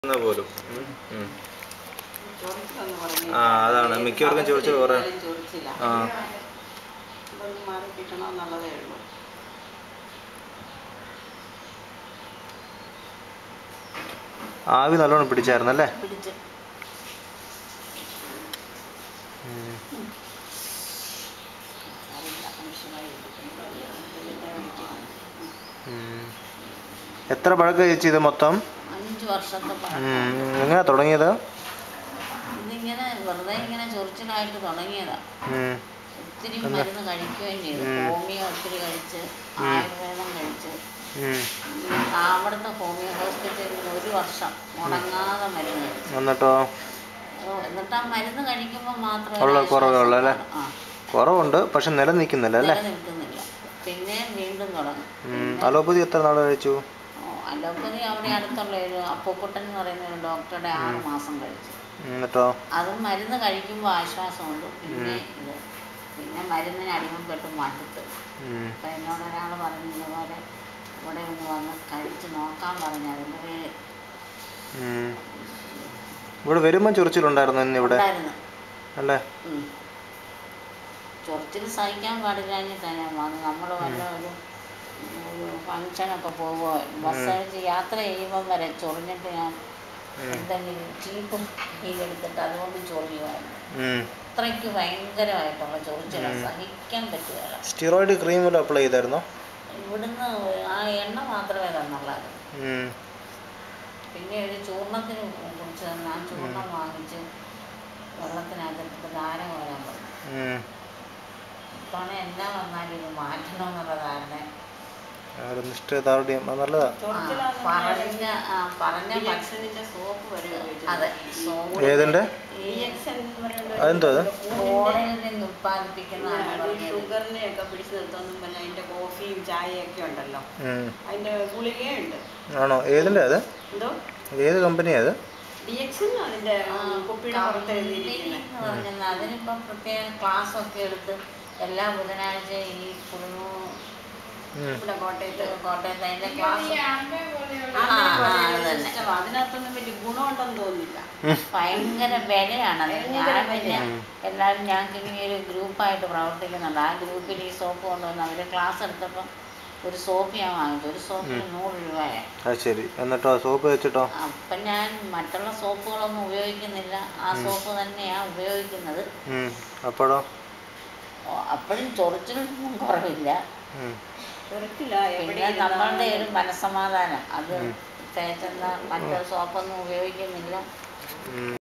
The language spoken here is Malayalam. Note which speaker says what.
Speaker 1: എന്ന പോലും ഉം, ഉം.
Speaker 2: ചൊറിച്ചിലെന്ന് പറഞ്ഞാൽ
Speaker 1: ആ, അതാണ്. മിക്കവർക്കും ചൊറിച്ചിൽ കുറേ.
Speaker 2: ചൊറിച്ചില്ല
Speaker 1: ആ
Speaker 2: ഇതൊന്ന് മാറി കിട്ടണമെന്നുള്ളതേ ഉള്ളൂ
Speaker 1: ആവി നല്ലോണം പിടിച്ചായിരുന്നല്ലേ
Speaker 2: പിടിച്ച്
Speaker 1: ഉം.
Speaker 2: അറിയില്ല മനുഷ്യനായി
Speaker 1: ഉം. എത്ര പഴക്കം ചേച്ചി ഇത് മൊത്തം
Speaker 2: അഞ്ച് വർഷത്തെ പഴക്കം.
Speaker 1: ഉം. എങ്ങനെയാ തുടങ്ങിയത്
Speaker 2: ഇതിങ്ങനെ വെറുതെ ഇങ്ങനെ ചൊറിച്ചിലായിട്ട് തുടങ്ങിയതാ
Speaker 1: ഉം.
Speaker 2: ഒത്തിരി മരുന്ന് കഴിക്കുകയും ചെയ്തു
Speaker 1: ഉം.
Speaker 2: ഹോമിയോ ഒത്തിരി കഴിച്ച് ആയുർവേദം കഴിച്ച്
Speaker 1: ഉം.
Speaker 2: ഈ അവിടുത്തെ ഹോമിയോ ഹോസ്പിറ്റലിൽ ഒരു വർഷം മുടങ്ങാതെ മരുന്ന് കഴിച്ചു
Speaker 1: എന്നിട്ടോ
Speaker 2: ഓ, എന്നിട്ട് ആ മരുന്ന് കഴിക്കുമ്പോൾ മാത്രമേ
Speaker 1: ഉള്ള
Speaker 2: ഒരു
Speaker 1: കുറവേ ഉള്ളൂ അല്ലേ?
Speaker 2: ആശ്വാസം കാണൂ.
Speaker 1: കുറവുണ്ട് പക്ഷെ നിലനിൽക്കുന്നില്ല
Speaker 2: ആ
Speaker 1: അല്ലേ
Speaker 2: നിലനിൽക്കുന്നില്ല പിന്നെ വീണ്ടും തുടങ്ങും
Speaker 1: ഉം. അലോപ്പതി എത്ര നാൾ കഴിച്ചു
Speaker 2: ഓ, അലോപ്പതി അവിടെ അടുത്തുള്ള ഒരു അപ്പൂക്കുട്ടൻ എന്ന് പറയുന്ന ഒരു ഡോക്ടറുടെ ആറ് മാസം കഴിച്ചു
Speaker 1: എന്നിട്ടോ
Speaker 2: അതും മരുന്ന് കഴിക്കുമ്പോൾ ആശ്വാസമുണ്ട് പിന്നെ ഇത് പിന്നെ മരുന്നിന് അടിമപ്പെട്ട് മടുത്ത്
Speaker 1: ഉം.
Speaker 2: അപ്പം എന്നോട് ഒരാൾ പറഞ്ഞു ഇതുപോലെ ഇവിടെ ഒന്ന് വന്ന് കഴിച്ച് നോക്കാൻ പറഞ്ഞു അതിൻ്റെ പേര്
Speaker 1: ഉം. ഇവിടെ വരുമ്പോൾ ചൊറിച്ചിലുണ്ടായിരുന്നു ഇന്ന് ഇവിടെ
Speaker 2: ഉണ്ടായിരുന്നു
Speaker 1: അല്ലേ
Speaker 2: ഉം. ചൊറിച്ചിൽ സഹിക്കാൻ പാടില്ലാഞ്ഞിട്ടാണ് ഞാൻ വന്നത് നമ്മൾ വല്ല ഒരു ഒരു ഫങ്ഷനൊക്കെ പോകുമ്പോൾ ബസ് അടിച്ച് യാത്ര ചെയ്യുമ്പം വരെ ചൊറിഞ്ഞിട്ട് ഞാൻ എന്തെങ്കിലും ചീപ്പ് ഇതെടുത്തിട്ട് അതുകൊണ്ട് ചൊറിയുമായിരുന്നു
Speaker 1: ഉം.
Speaker 2: അത്രയ്ക്ക് ഭയങ്കരമായിട്ടുള്ള ചൊറിച്ചില സഹിക്കാൻ പറ്റുകയില്ല
Speaker 1: സ്റ്റിറോയിഡ് ക്രീം വല്ലതും അപ്ലൈ ചെയ്തായിരുന്നോ
Speaker 2: ഇവിടുന്ന് ആ എണ്ണ മാത്രമേ തന്നുള്ളായിരുന്നു
Speaker 1: ഉം.
Speaker 2: പിന്നെ ഒരു ചൂർണത്തിന് കുറിച്ച് തന്നെ ആ ചൂർണം വാങ്ങിച്ച് വെള്ളത്തിനകത്തിട്ട് ധാര കോരാൻ പറഞ്ഞു
Speaker 1: ഉം.
Speaker 2: ഇത്തവണ എന്നാ വന്നാലും ഇത് മാറ്റണമെന്നുള്ള ധാരണ
Speaker 1: ആ ഒരു നിഷ്ഠദാർഢ്യം അത് നല്ലതാ
Speaker 2: പറഞ്ഞ ആ, പറഞ്ഞ
Speaker 3: ഡിഎക്സനിന്റെ സോപ്പ് വരെ
Speaker 2: അതെ സോപ്പ്
Speaker 1: ഏതിൻ്റെ
Speaker 3: ഡിഎക്സൻ എന്ന് പറയുന്നത്
Speaker 1: അതെന്തോ അത്
Speaker 2: കോടയിൽ നിന്ന് ഉത്പാദിപ്പിക്കുന്നതാണ്
Speaker 3: അത്
Speaker 2: പറഞ്ഞത്
Speaker 3: ഷുഗറിനെ ഒക്കെ പിടിച്ചു നിർത്തുന്നതും പിന്നെ അതിന്റെ കോഫിയും ചായയൊക്കെ ഉണ്ടല്ലോ
Speaker 1: ഉം.
Speaker 3: അതിന്റെ ഗുളികയുണ്ട്
Speaker 1: ആണോ ഏതിൻ്റെ അത്
Speaker 3: എന്തോ
Speaker 1: ഏത് കമ്പനിയാണ് അത്
Speaker 3: ഡിഎക്സൻ അതിന്റെ
Speaker 2: ആ,
Speaker 3: കുപ്പിയുടെ പുറത്ത്
Speaker 2: കമ്പനി
Speaker 3: എഴുതിയിരിക്കുന്നത്
Speaker 2: എന്ന് പറഞ്ഞാൽ അതിനിപ്പം പ്രത്യേക ക്ലാസ് ഒക്കെ എടുത്ത് എല്ലാ ബുധനാഴ്ച ഈ കുടുംബ
Speaker 1: ഉം.
Speaker 3: ഇവിടെ കോട്ടയത്ത്
Speaker 2: കോട്ടയത്ത് അതിന്റെ ക്ലാസ്
Speaker 3: ആ,
Speaker 2: ആ,
Speaker 3: പോലെയുള്ള
Speaker 2: അതന്നെ.
Speaker 3: system ആ. അതിനകത്തൊന്നും വലിയ ഗുണമുണ്ടെന്ന് തോന്നുന്നില്ല
Speaker 2: ഭയങ്കര വിലയാണ് ഞാൻ പിന്നെ എല്ലാവരും ഞങ്ങൾക്ക് ഇങ്ങനെ ഒരു ഗ്രൂപ്പായിട്ട് പ്രവർത്തിക്കുന്നുണ്ട് ആ ഗ്രൂപ്പിൽ ഈ സോപ്പ് കൊണ്ടുവന്ന് അവർ ക്ലാസ് എടുത്തപ്പോൾ ഒരു സോപ്പ് ഞാൻ വാങ്ങിച്ചു ഒരു സോപ്പിന് നൂറ് രൂപയാണ്
Speaker 1: അത് ശരി എന്നിട്ടോ സോപ്പ് വെച്ചിട്ടോ
Speaker 2: അപ്പം ഞാൻ മറ്റുള്ള സോപ്പുകളൊന്നും ഉപയോഗിക്കുന്നില്ല ആ സോപ്പ് തന്നെയാണ് ഉപയോഗിക്കുന്നത്
Speaker 1: ഉം. അപ്പോഴോ
Speaker 2: ഓ, അപ്പോഴും ചൊറിച്ചിലൊന്നും കുറവില്ല
Speaker 1: ഉം.
Speaker 3: ചെറുക്കില്ല
Speaker 2: പിന്നെ നമ്മളുടെ ഒരു മനസ്സമാധാനം അത് തേച്ചെന്ന മറ്റൊരു സോപ്പൊന്നും ഉപയോഗിക്കുന്നില്ല
Speaker 1: ഉം.